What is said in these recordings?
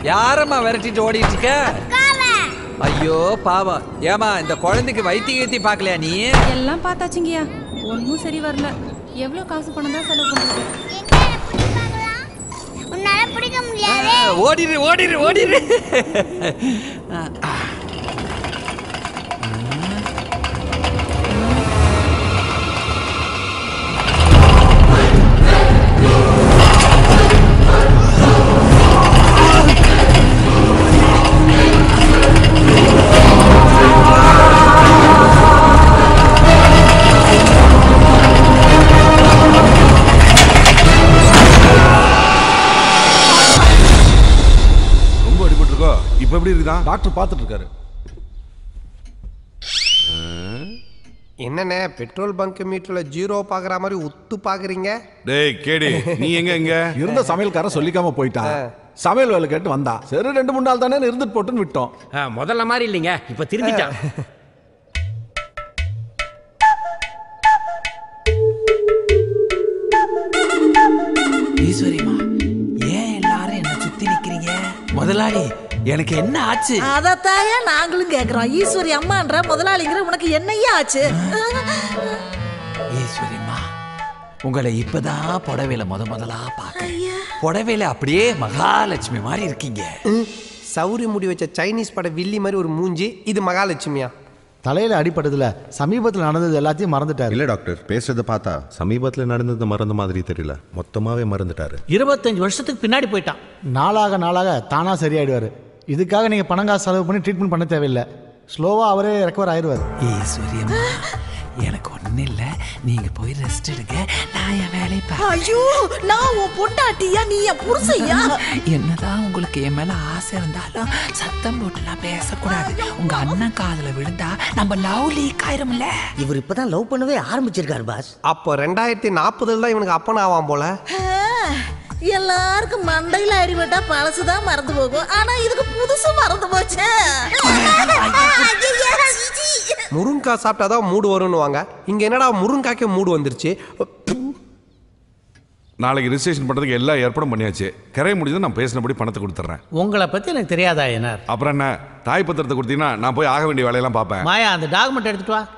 யாரம்மா விரட்டிட்டு ஓடிட்டு இருக்க ஐயோ பாவம் ஏமா இந்த குழந்தைக்கு வைத்தி கீத்தி பார்க்கலையா நீ எல்லாம் பார்த்தாச்சுங்கய்யா ஒன்றும் சரி வரல எவ்வளோ காசு பணம் தான் செலவு பண்ணுறது உன்னால பிடிக்க முடியாது ஓடிரு ஓடிரு ஓடிரு ரொம்ப அடிபட்டு இருக்கோ இப்ப எப்படி இருக்குதான் டாக்டர் பார்த்துட்டு இருக்காரு என்னண்ணே பெட்ரோல் பங்க் மீட்டர்ல ஜீரோ பாக்குற மாதிரி உத்து பாக்குறீங்க டேய் கேடி நீ எங்க எங்க இருந்த சமையல்காரன் சொல்லிக்காம போயிட்டான் சமையல் வேலை கேட்டு வந்தா சரி ரெண்டு மூணு நாள் தானே இருந்துட்டு போட்டுன்னு விட்டோம் ஆ, முதல்ல மாதிரி இல்லைங்க இப்ப திருந்திட்டான் ஈஸ்வரிமா ஏன் எல்லாரும் என்ன சுத்தி நிக்கிறீங்க முதலாளி எனக்கு என்ன ஆச்சு அதத்தாயா நாங்களும் கேக்குறோம் ஈஸ்வரி அம்மான்ற முதலாளிங்கிற உனக்கு என்னையா ஆச்சு ஈஸ்வரிமா உங்களை இப்பதான் புடவையில முத முதலா பார்க்க புடவையில அப்படியே மகாலட்சுமி மாதிரி இருக்கீங்க சௌரி முடி வச்ச சைனீஸ் பட வில்லி மாதிரி ஒரு மூஞ்சி இது மகாலட்சுமியா தலையில அடிபட்டதுல சமீபத்தில் நடந்தது எல்லாத்தையும் மறந்துட்டாரு இல்ல டாக்டர் பேசுறத பார்த்தா சமீபத்துல நடந்தது மறந்த மாதிரி தெரியல மொத்தமாவே மறந்துட்டாரு இருபத்தஞ்சு வருஷத்துக்கு பின்னாடி போயிட்டான் நாளாக நாளாக தானா சரியாயிடுவாரு இதுக்காக நீங்க பணம் காசு செலவு பண்ணி ட்ரீட்மெண்ட் பண்ண தேவையில்லை ஸ்லோவா அவரே ரெக்கவர் ஆயிடுவார் ஈஸ்வரி அம்மா எனக்கு ஒன்றும் இல்லை நீங்க போய் ரெஸ்ட் எடுங்க நான் என் வேலையை பார்க்க ஐயோ நான் உன் பொண்டாட்டியா நீ என் புருஷையா என்னதான் உங்களுக்கு என் மேல ஆசை இருந்தாலும் சத்தம் போட்டுலாம் பேசக்கூடாது உங்க அண்ணன் காதுல விழுந்தா நம்ம லவ் லீக் ஆயிரும்ல இவர் இப்பதான் லவ் பண்ணவே ஆரம்பிச்சிருக்காரு பாஸ் அப்போ ரெண்டாயிரத்தி நாற்பதுல தான் இவனுக்கு அப்பன் ஆவான் போல எல்லாருக்கும் மண்டையில அடிபட்டா பழசுதான் மறந்து போகும் ஆனா இதுக்கு புதுசு மறந்து போச்சு முருங்காய் சாப்பிட்டாதான் மூடு வரும்னுவாங்க இங்க என்னடா முருங்காய்க்கு மூடு வந்துருச்சு நாளைக்கு ரிஜிஸ்ட்ரேஷன் பண்றதுக்கு எல்லா ஏற்பாடும் பண்ணியாச்சு கரைய முடிஞ்சது நான் பேசினபடி பணத்தை கொடுத்துட்றேன் உங்களை பத்தி எனக்கு தெரியாதா என்ன அப்புறம் என்ன தாய் பத்திரத்தை கொடுத்தீங்கன்னா நான் போய் ஆக வேண்டிய வேலையெல்லாம் பார்ப்பேன் மாயா அந்த டாக்குமெண்ட் எடுத்துட்டு வா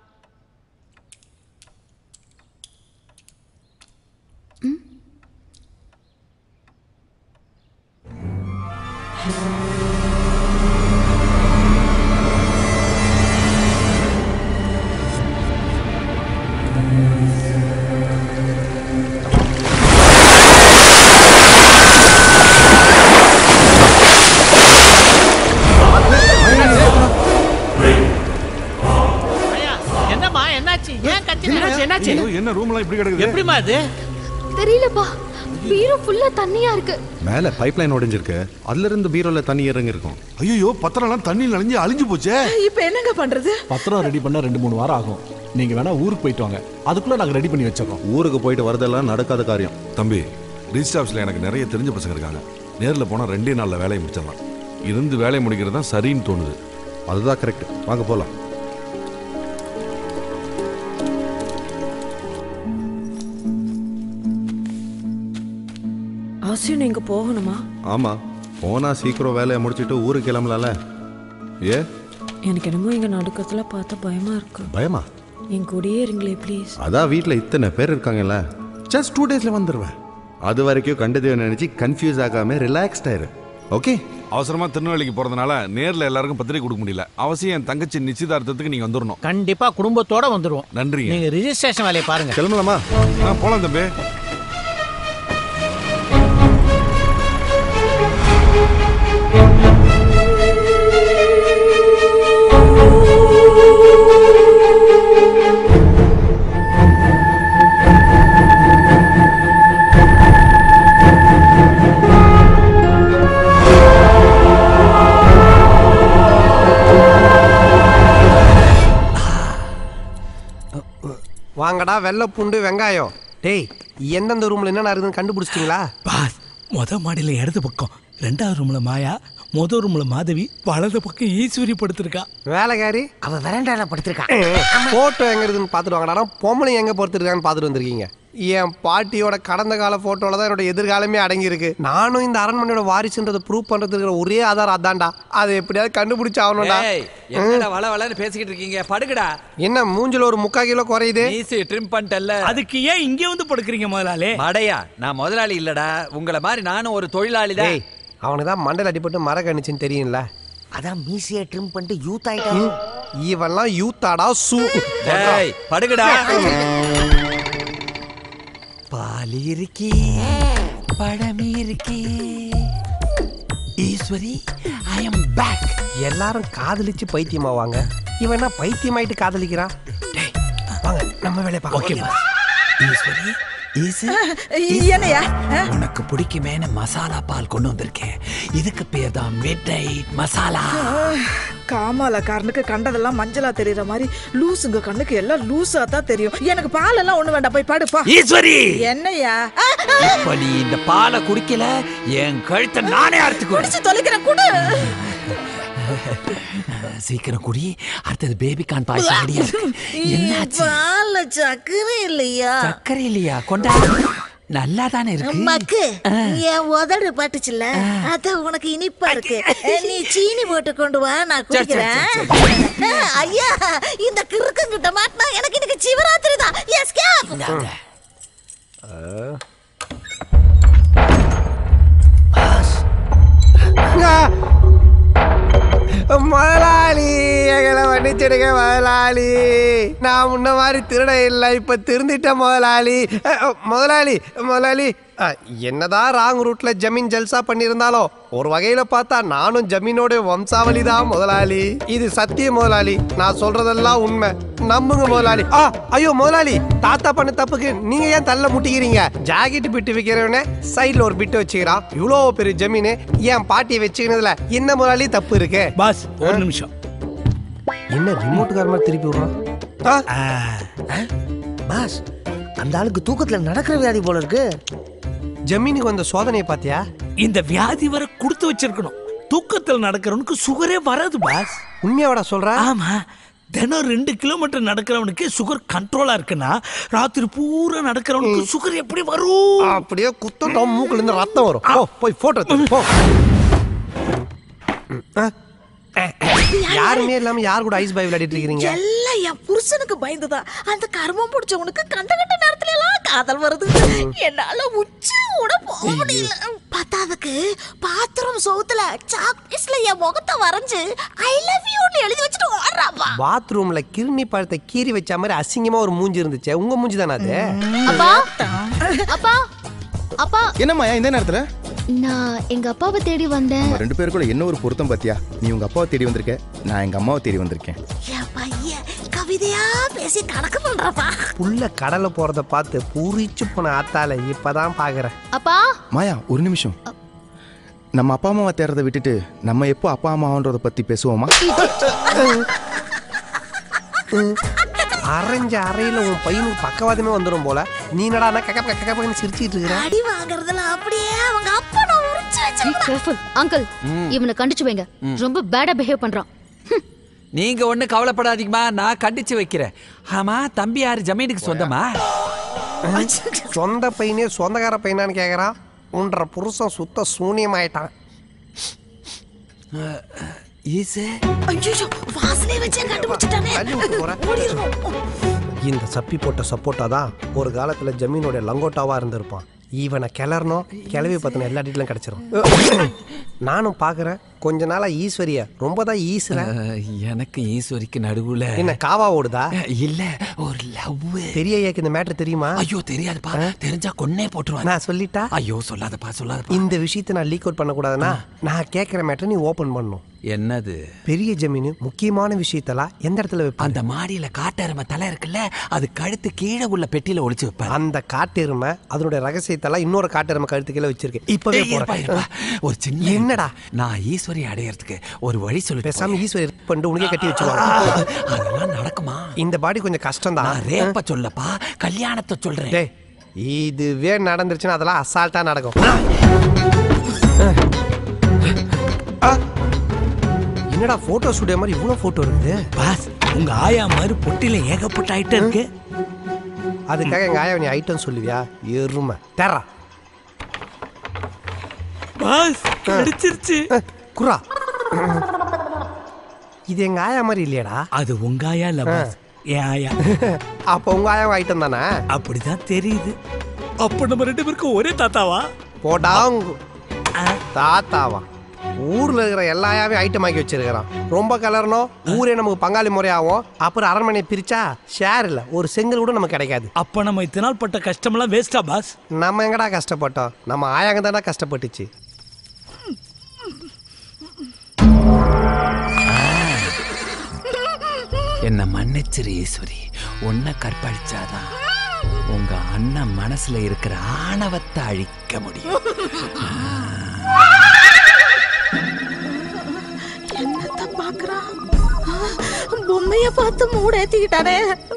மாயா என்னம்மா என்னாச்சு ஏன் கத்தி என்னாச்சு என்னாச்சு ஐயோ, என்ன ரூம் எல்லாம் இப்படி கிடக்குது எப்படிம்மா அது தெரியலப்பா பீரோ ஃபுல்லா தண்ணியா இருக்கு மேல பைப் லைன் உடைஞ்சிருக்கு அதுல இருந்து பீரோல தண்ணி இறங்கி இருக்கும் ஐயோ பத்திரம் எல்லாம் தண்ணி நனைஞ்சு அழிஞ்சு போச்சே இப்ப என்னங்க பண்றது பத்திரம் ரெடி பண்ண ரெண்டு மூணு வாரம் ஆகும் நீங்க வேணா ஊருக்கு போயிட்டு வாங்க அதுக்குள்ள நாங்க ரெடி பண்ணி வச்சிடறோம் ஊருக்கு போயிட்டு வரதெல்லாம் நடக்காத காரியம் தம்பி ரிஜிஸ்டர் ஆஃபீஸில் எனக்கு நிறைய தெரிஞ்ச பசங்க இருக்காங்க நேரில் போனால் ரெண்டே நாளில் வேலையை முடிச்சிடலாம் இருந்து வேலையை முடிக்கிறது தான் சரின்னு தோணுது அதுதான் கரெக்ட் வாங்க போலாம் அவசியம் நீங்க போகணுமா ஆமா போனா சீக்கிரம் வேலையை முடிச்சிட்டு ஊருக்கு கிளம்பலாம்ல ஏ எனக்கு என்னமோ இங்க நடுக்கத்துல பார்த்தா பயமா இருக்கு பயமா என் கூடயே இருங்களே ப்ளீஸ் அதான் வீட்டில் இத்தனை பேர் இருக்காங்கல்ல ஜஸ்ட் டூ டேஸ்ல வந்துடுவேன் அது வரைக்கும் கண்டதேவ நினைச்சு கன்ஃபியூஸ் ஆகாம ரிலாக்ஸ்ட் ஆயிரு ஓகே அவசரமா திருநெல்வேலிக்கு போறதுனால நேர்ல எல்லாருக்கும் பத்திரிக்கை கொடுக்க முடியல அவசியம் என் தங்கச்சி நிச்சயதார்த்தத்துக்கு நீங்க வந்துடணும் கண்டிப்பா குடும்பத்தோட வந்துருவோம் நன்றிங்க நீங்க ரிஜிஸ்ட்ரேஷன் வேலையை பாருங்க கிளம்பலாமா ஆ போலாம் தம்பி வாங்கடா வெள்ளை பூண்டு வெங்காயம் டேய் எந்தெந்த ரூம்ல என்னென்ன இருக்குதுன்னு கண்டுபிடிச்சிட்டிங்களா பாஸ் முத மாடியில் இடது பக்கம் ரெண்டாவது ரூம்ல மாயா முத ரூம்ல மாதவி வலது பக்கம் ஈஸ்வரி படுத்திருக்கா வேலைக்காரி அவ வெராண்டால படுத்திருக்கா போட்டோ எங்க இருக்குன்னு பார்த்துட்டு வாங்கடா பொம்பளை எங்க பொறுத்திருக்கான்னு பார்த்துட்டு வந்திருக்கீங்க என் பாட்டியோட கடந்த கால போட்டோல தான் என்னோட எதிர்காலமே அடங்கி இருக்கு நானும் இந்த அரண்மனையோட வாரிசுன்றதை ப்ரூவ் பண்றதுக்கு இருக்கிற ஒரே ஆதாரம் அதான்டா அதை எப்படியாவது கண்டுபிடிச்சு ஆகணும்டா ஏய், என்னடா வள வளன்னு பேசிக்கிட்டு இருக்கீங்க படுங்கடா என்ன மூஞ்சில ஒரு முக்கா கிலோ குறையுது ஈஸி ட்ரிம் பண்ணிட்டல்ல அதுக்கு ஏன் இங்கே வந்து படுக்கிறீங்க முதலாளி மடையா நான் முதலாளி இல்லடா உங்களை மாதிரி நானும் ஒரு தொழிலாளி தான் டேய் அவனுக்கு தான் மண்டல அடிபட்டு மர கணிச்சுன்னு தெரியும்ல அதான் மீசியை ட்ரிம் பண்ணிட்டு யூத் ஆயிட்டான் இவெல்லாம் யூத்தாடா சூ டேய் படுங்கடா பால் இருக்கி பழம் இருக்கி ஈஸ்வரி ஐ அம் பேக் எல்லாரும் காதலிச்சு பைத்தியமாவாங்க இவன் என்ன பைத்தியமாயிட்டு காதலிக்கிறான் டேய் வாங்க நம்ம வேலையை ஓகே பார்க்கலாம் ஈஸ்வரி ஈசு என்னையா உனக்கு பிடிக்குமேனு மசாலா பால் கொண்டு வந்திருக்கேன் இதுக்கு பேர் தான் மிட் நைட் மசாலா காமாலக்காரனுக்கு கண்டதெல்லாம் மஞ்சளா தெரியற மாதிரி லூசுங்க கண்ணுக்கு எல்லாம் லூசா தான் தெரியும் எனக்கு பால் எல்லாம் ஒண்ணு வேண்டாம் போய் படுப்பா ஈஸ்வரி என்னையா இப்ப நீ இந்த பாலை குடிக்கல என் கழுத்தை நானே அறுத்து குடிச்சு தொலைக்கிறேன் குடு சீக்கிரம் குடி அடுத்தது பேபி கான் பாய்ச்சல் ரெடியா இருக்கு என்னாச்சு பால்ல சக்கரை இல்லையா சர்க்கரை இல்லையா கொண்டா நல்லா தானே இருக்கு மக்கு என் உதடு பட்டுச்சுல்ல அது உனக்கு இனிப்பா இருக்கு நீ சீனி போட்டு கொண்டு வா நான் சரி, சரி, குடிக்கிறேன் ஆ, ஐயா இந்த கிறுக்குங்கிட்ட மாட்டினா எனக்கு இன்னைக்கு சிவராத்திரி தான் எஸ்கேப் முதலாளி எங்களை மன்னிச்சிடுங்க முதலாளி நான் முன்ன மாதிரி திருட இல்லை இப்ப திருந்திட்டேன் முதலாளி அஹ், அஹ், முதலாளி முதலாளி அஹ், என்னதான் ராங் ரூட்ல ஜமீன் ஜல்சா பண்ணியிருந்தாலும் ஒரு வகையில பார்த்தா நானும் ஜமீனோட வம்சாவளி தான் முதலாளி இது சத்திய முதலாளி நான் சொல்றதெல்லாம் உண்மை நம்புங்க முதலாளி ஆ ஐயோ முதலாளி தாத்தா பண்ண தப்புக்கு நீங்க ஏன் தள்ள முட்டிக்கிறீங்க ஜாக்கெட் பிட்டு வைக்கிறவனே சைடுல ஒரு பிட்டு வச்சுக்கிறான் இவ்வளோ பெரிய ஜமீனு என் பாட்டியை வச்சுக்கிறதுல என்ன முதலாளி தப்பு இருக்கு பாஸ் ஒரு நிமிஷம் என்ன ரிமோட் கார் மாதிரி திருப்பி விடுறான் பாஸ் அந்த ஆளுக்கு தூக்கத்துல நடக்கிற வியாதி போல இருக்கு ஜமீனுக்கு வந்த சோதனையை பாத்தியா இந்த வியாதி வர கொடுத்து வச்சிருக்கணும் தூக்கத்தில் நடக்கிறவனுக்கு சுகரே வராது பாஸ் உண்மையாவடா சொல்ற ஆமா தினம் ரெண்டு கிலோமீட்டர் நடக்கிறவனுக்கு சுகர் கண்ட்ரோலா இருக்குன்னா ராத்திரி பூரா நடக்கிறவனுக்கு சுகர் எப்படி வரும் அப்படியே குத்தம் மூக்குல இருந்து ரத்தம் வரும் போ போய் போட்டோ எடுத்து போ ஆ? யாருமே இல்லாம யார் கூட ஐஸ் பாய் விளையாடிட்டு இருக்கீங்க எல்லாம் என் புருஷனுக்கு பயந்துதான் அந்த கர்மம் பிடிச்சவனுக்கு கண்ட கண்ட நேரத்துல எல்லாம் காதல் வருது என்னால உச்சி கூட போக முடியல பத்தாவதுக்கு பாத்ரூம் சவுத்துல சாக்பீஸ்ல என் முகத்தை வரைஞ்சு ஐ லவ் யூன்னு எழுதி வச்சுட்டு ஓடுறாப்பா பாத்ரூம்ல கிருணி பழத்தை கீறி வச்ச மாதிரி அசிங்கமா ஒரு மூஞ்சி இருந்துச்சு உங்க மூஞ்சி தானே அது அப்பா அப்பா அப்பா என்னம்மா இந்த நேரத்துல நான் எங்க அப்பாவை தேடி வந்தேன் நம்ம ரெண்டு பேருக்குள்ள என்ன ஒரு பொருத்தம் பாத்தியா நீ உங்க அப்பாவை தேடி வந்திருக்க நான் எங்க அம்மாவை தேடி வந்திருக்கேன் என் பையன் கவிதையா பேசி கணக்கு பண்றாப்பா புள்ள கடலை போறத பார்த்து பூரிச்சு போன ஆத்தால இப்பதான் பாக்குறேன் அப்பா மாயா ஒரு நிமிஷம் நம்ம அப்பா அம்மாவை தேடுறதை விட்டுட்டு நம்ம எப்போ அப்பா அம்மாவன்றத பத்தி பேசுவோமா அரைஞ்ச அறையில உன் பையனுக்கு பக்கவாதமே வந்துடும் போல நீ என்னடா கக்க கக்க கக்கன்னு சிரிச்சிட்டு இருக்கிற அடி வாங்குறதுல அப்படியே அவங்க அப்பா நான் உரிச்சு வச்சிருக்கேன் கேர்ஃபுல் அங்கிள் இவனை கண்டிச்சு வைங்க ரொம்ப பேடா பிஹேவ் பண்றான் நீங்க ஒண்ணு கவலைப்படாதீங்கம்மா நான் கண்டிச்சு வைக்கிறேன் ஆமா தம்பி யாரு ஜமீனுக்கு சொந்தமா சொந்த பையனே சொந்தக்கார பையனான்னு கேக்குறான் உன்ற புருஷன் சுத்த சூனியமாயிட்டான் ஈசு ஐயோ வாசனை வச்சே கண்டுபிடிச்சிட்டானே தள்ளி விட்டு போறேன். ஓடிடுவோம் இந்த சப்பி போட்ட சப்போட்டா தான் ஒரு காலத்துல ஜமீனோட லங்கோட்டாவா இருந்திருப்பான் இவனை கிளறணும் கிளவி பத்தின எல்லா டீட்டெயிலும் கிடைச்சிரும் நானும் பாக்குறேன் கொஞ்ச நாளா ஈஸ்வரிய ரொம்ப தான் ஈசுற அஹ், எனக்கு ஈஸ்வரிக்கு நடுவுல என்ன காவா ஓடுதா இல்ல ஒரு லவ் பெரிய ஐயாக்கு இந்த மேட்டர் தெரியுமா ஐயோ தெரியாதுப்பா தெரிஞ்சா கொன்னே போட்டுருவாங்க நான் சொல்லிட்டா ஐயோ சொல்லாதப்பா சொல்லாதப்பா இந்த விஷயத்தை நான் லீக் அவுட் பண்ணக்கூடாதுன்னா நான் கேட்குற மேட்டர் நீ ஓபன் பண்ணணும் என்னது பெரிய ஜமீன் முக்கியமான விஷயத்தெல்லாம் எந்த இடத்துல வைப்ப அந்த மாடியில காட்டெருமை தலை இருக்குல்ல அது கழுத்து கீழே உள்ள பெட்டியில ஒளிச்சு வைப்பேன் அந்த காட்டெருமை அதனுடைய ரகசியத்தெல்லாம் இன்னொரு காட்டெருமை கழுத்து கீழே வச்சிருக்கு இப்பவே ஏய், இருப்பா, இருப்பா. போறேன் ஒரு சின்ன என்னடா நான் ஈஸ்வரி அடையறதுக்கு ஒரு வழி சொல்லி பேசாம ஈஸ்வரி பண்ணிட்டு உனக்கே கட்டி வச்சுருவாங்க அதெல்லாம் நடக்குமா இந்த பாடி கொஞ்சம் கஷ்டம் நான் தான் ரேப்ப சொல்லப்பா கல்யாணத்தை சொல்றேன் டேய் இதுவே நடந்துருச்சுன்னா அதெல்லாம் அசால்ட்டா நடக்கும் ஆ, என்னடா போட்டோ ஸ்டுடியோ மாதிரி இவ்வளோ போட்டோ இருக்குது பாஸ் உங்க ஆயா மாதிரி பொட்டில ஏகப்பட்ட ஐட்டம் இருக்கு அதுக்காக எங்க ஆயா நீ ஐட்டம் சொல்லுவியா எருமை தேரா பாஸ் கிடைச்சிருச்சு குரா இது எங்க ஆயா மாதிரி இல்லையாடா அது உங்க ஆயா இல்ல பாஸ் என் ஆயா அப்போ உங்க ஆயா ஐட்டம் தானே அப்படிதான் தெரியுது அப்ப நம்ம ரெண்டு பேருக்கும் ஒரே தாத்தாவா போடாங்க தாத்தாவா ஊர்ல இருக்கிற எல்லா ஆயாவே ஐட்டம் ஆக்கி வச்சிருக்கிறான் ரொம்ப கலரணும் ஊரே நமக்கு பங்காளி முறையாகும் அப்புறம் அரண்மனை பிரிச்சா ஷேர் இல்ல ஒரு செங்கல் கூட நமக்கு கிடைக்காது அப்ப நம்ம இத்தனை நாள் பட்ட கஷ்டமெல்லாம் வேஸ்டா பாஸ் நம்ம எங்கடா கஷ்டப்பட்டோம் நம்ம ஆயாங்க தானே கஷ்டப்பட்டுச்சு என்ன மன்னிச்சிரு ஈஸ்வரி உன்னை கற்பழிச்சாதான் உங்க அண்ணன் மனசுல இருக்கிற ஆணவத்தை அழிக்க முடியும் என்னத்த பாக்குறான் பொம்மைய பார்த்து மூட ஏத்திக்கிட்டானே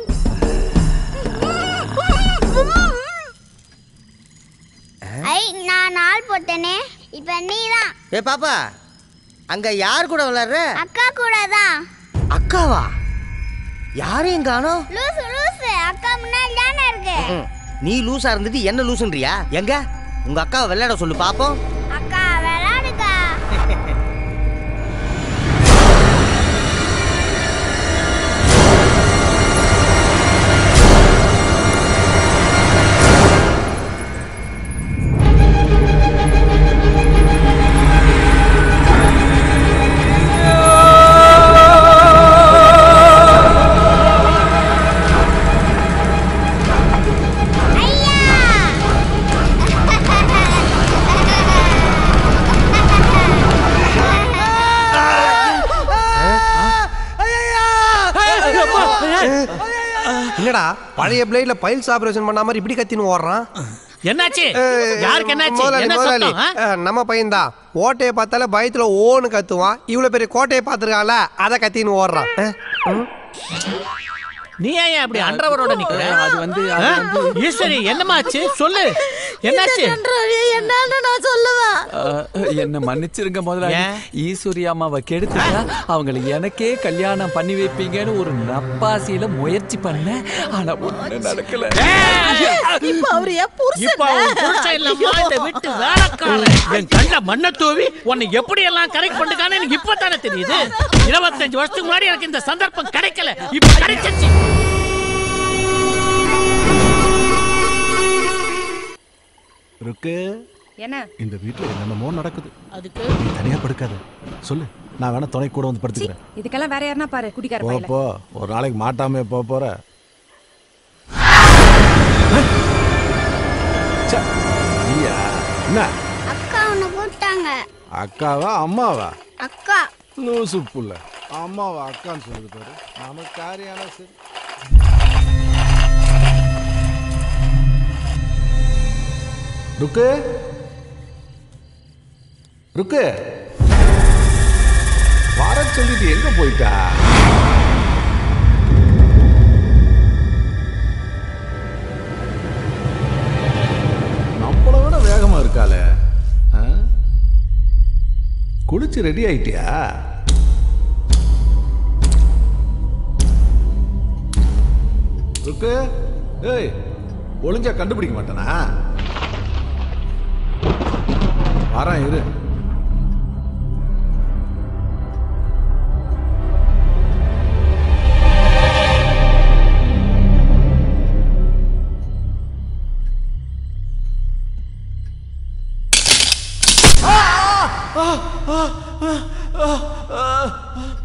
ஐ நான் நாள் போட்டேனே இப்ப நீ தான் ஏ பாப்பா அங்க யார் கூட விளையாடுற அக்கா கூட தான் அக்காவா யாரையும் காணோம் லூசு லூசு அக்கா முன்னாடி தானே இருக்கு நீ லூசா இருந்துட்டு என்ன லூசுன்றியா எங்க உங்க அக்காவை விளையாட சொல்லு பாப்போம் அக்கா விளையாடுக்கா என்னடா பழைய பிளேட்ல பைல்ஸ் ஆபரேஷன் பண்ண மாதிரி இப்படி கத்தின்னு ஓடுறான் என்னாச்சு ஏய், யாருக்கு என்னாச்சு முதலாளி, என்ன முதலாளி, சத்தம் ஆ? அஹ், நம்ம பையன்தான் ஓட்டையை பார்த்தாலே பயத்துல ஓன்னு கத்துவான் இவ்வளவு பெரிய கோட்டையை பார்த்துருக்கான்ல அதை கத்தின்னு ஓடுறான் அஹ், ம். நீ ஏன் அப்படி அண்டரவரோட நிக்கிற அது வந்து அது ஆ? வந்து ஈஸ்வரி என்னமாச்சு சொல்லு என்னாச்சு என்னன்னு நான் சொல்லுவேன் அஹ், என்ன மன்னிச்சிருங்க முதலாளி ஈஸ்வரி அம்மாவை கெடுத்துட்டா அவங்கள எனக்கே கல்யாணம் பண்ணி வைப்பீங்கன்னு ஒரு நப்பாசியில முயற்சி பண்ணேன் ஆனா ஒண்ணு நடக்கல இப்ப அவரு என் இப்ப அவன் புருஷன் இல்லம்மா இந்த விட்டு வேலைக்காரன் என் கண்ட மண்ணை தூவி உன்னை எப்படி எல்லாம் கரெக்ட் பண்ணுக்கான்னு எனக்கு இப்பதானே தெரியுது இருபத்தஞ்சு வருஷத்துக்கு முன்னாடி எனக்கு இந்த சந்தர்ப்பம் கிடைக்கல இப்ப கிடைச்சிருச்சு இருக்கு என்ன இந்த வீட்டுல என்னென்னமோ நடக்குது அதுக்கு நீ தனியா படுக்காத சொல்லு நான் வேணா துணை கூட வந்து படுத்துக்கிறேன் இதுக்கெல்லாம் வேற யாருன்னா பாரு குடிக்கார போ பையல போ ஒரு நாளைக்கு மாட்டாமே போ போற ச்சே, நீயா என்ன அக்கா உன்னை கூப்பிட்டாங்க அக்காவா அம்மாவா அக்கா லூசு புள்ள அம்மாவா அக்கான்னு சொல்லுது பாரு நமக்கு காரியான சரி ருக்கு ருக்கு வர சொல்லிட்டு எங்க போயிட்டா நம்மளை விட வேகமா இருக்காளே ஆ? குளிச்சு ரெடி ஆயிட்டியா ருக்கு ஏய் ஒளிஞ்சா கண்டுபிடிக்க மாட்டானா வரேன் இரு ஆ, ஆ, ஆ, ஆ, ஆ, ஆ.